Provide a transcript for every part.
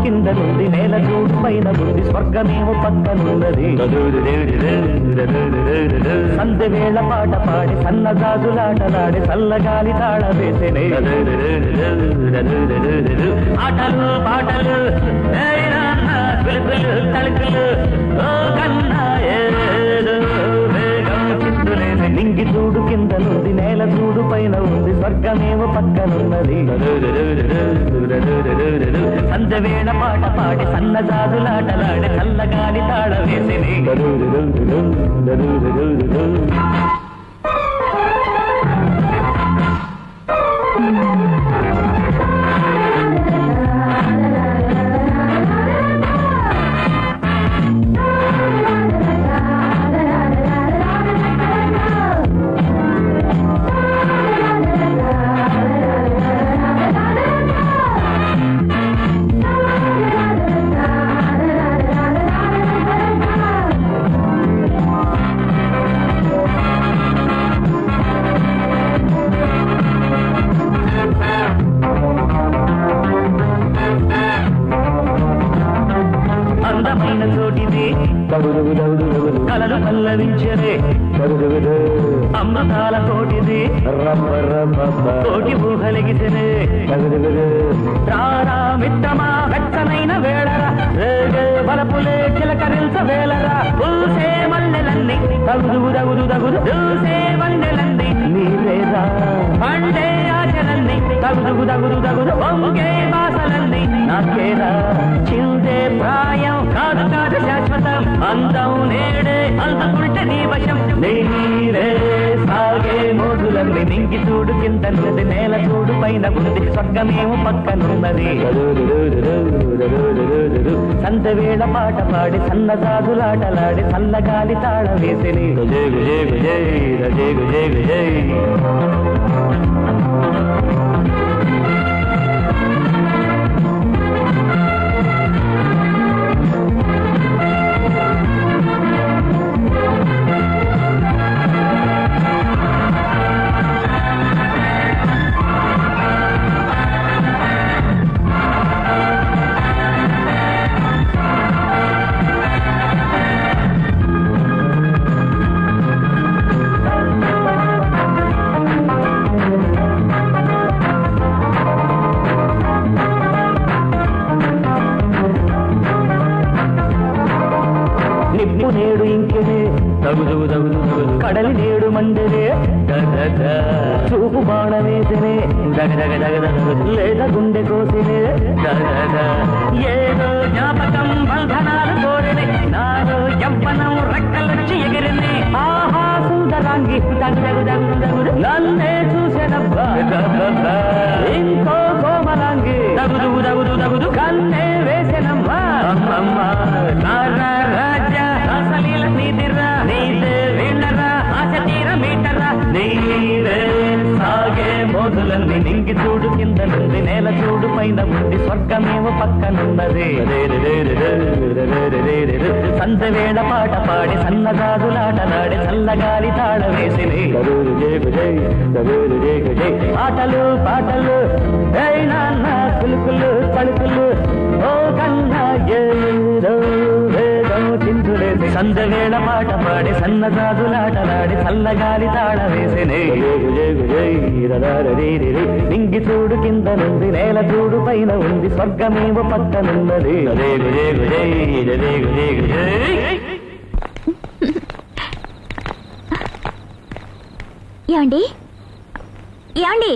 కింద నుండి నేల చూడు పైన ఉంది స్వర్గమేమో పక్కనున్నది సంధ్య వేళ పాట పాడి సన్నజాజులాటలాడి చల్లగాలి తాళ వేసేనే ఆటలు పాటలు ఏయ్ నాన్న, పిలుపులు తలుకులు ఓ కన్నా ఏదో వేగం చిందులేని నింగి చూడు కింద నుండి నేల చూడు పైన ఉంది స్వర్గమేమో పక్కనున్నది సంధ్య వేళ పాట పాడి సన్నజాజులాటలాడి చల్లగాలి తాళ వేసేనే అందమైన చోటిది కలలు పల్లవించరే అమృతాల కోటిది కోటి ఊహలిగిసెనే రారా మిత్రమా వెచ్చనైన వేళరా రేగే బలపులే చిలకరించ వేళరా పూసే మల్లెలన్నీ తగుదు దగుదు దగుదు దూసే మల్లెలన్నీ నీవేరా పండే ఆశలన్నీ తగుదు దగుదు దగుదు పొంగే బాసలన్నీ నాకేరా చిందే ప్రాయం కాదు కాదు శాశ్వతం అందం నేడే అందుకుంటే నీ వశం నీరే సాగే మోజులన్నీ నింగి చూడు కింద నది నేల చూడు పైన ఉంది స్వర్గమేమో పక్కనున్నది సంత వేళ పాట పాడి సన్నజాజులాటలాడి చల్లగాలి తాళ వేసిని జయ జయ జయ జయ జయ జయ నిప్పు నేడు ఇంకెనే తగుదు తగుదు తగుదు కడలి నేడు మండలే చూపు బాణ వేసనే దగ దగ దగ దగ లేద గుండె కోసినే దగ దగ. ఏదో జ్ఞాపకం బంధనాలు కోరినే నాలో యవ్వనం రెక్కలొచ్చి ఎగిరినే ఆహా సుందరాంగి దగ దగ దగ దగుడు నన్నే చూసేనబ్బా ఇంకో కోమలాంగి దగుదు దగుదు దగుదు కన్నే వేసెనమ్మా అమ్మమ్మ నారా రాజా అసలీల నీదిరా నీదే వీళ్ళరా ఆశ తీర మీటరా నీరే సాగే మోదులన్నీ నింగి చూడు కింద నుండి నేల చూడు పైన ఉంది స్వర్గమేమో పక్కనున్నది సంత వేళ పాట పాడి సన్నగాదులాటలాడి చల్లగాలి తాళ వేసిని ఆటలు పాటలు ఏయ్ నాన్న కులుకులు పలుకులు ఓ కన్నా ఏదో వేదం చిందులేసి సంద వేళ పాట పాడి సన్నగాదులాటలాడి చల్లగాలి తాళ వేసిని నింగి చూడు కింద నుండి నేల చూడు పైన ఉంది స్వర్గమేమో పక్కనున్నది ఏమండి ఏమండి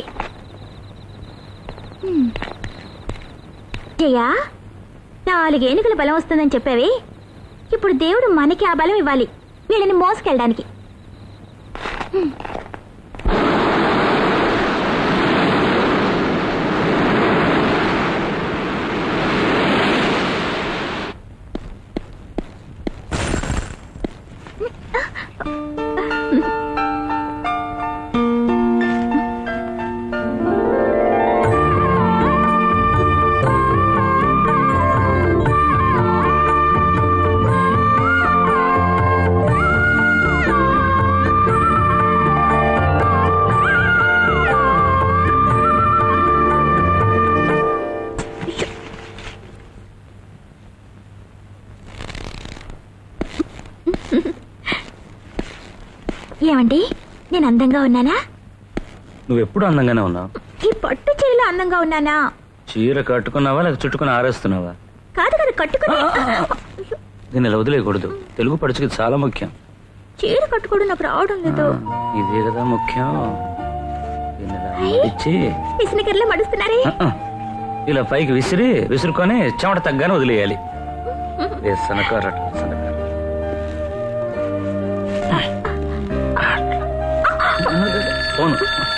హ్మ్. జయా నాలుగేనుగుల బలం వస్తుందని చెప్పావి ఇప్పుడు దేవుడు మనకి ఆ బలం ఇవ్వాలి వీళ్ళని మోసుకెళ్ళడానికి హ్మ్. ఏమండి నేను అందంగా ఉన్నానా నువ్వు ఎప్పుడు అందంగానే ఉన్నావు ఈ పట్టు చీరలో అందంగా ఉన్నానా చీర కట్టుకున్నావా లేక చుట్టుకుని ఆరేస్తున్నావా కాదు కదా కట్టుకుని దీన్ని ఇలా వదిలేయకూడదు తెలుగు పడుచుకి చాలా ముఖ్యం చీర కట్టుకోవడం నాకు రావడం లేదు ఆ, ఇదే కదా ముఖ్యం దీన్ని ఇలా మడిచి విసనకర్లో మడుస్తున్నారే ఆ, ఆ. ఇలా పైకి విసిరి విసురుకొని చెమట తగ్గానే వదిలేయాలి ఏ సనకారు అట్లా, సనకారు. పోను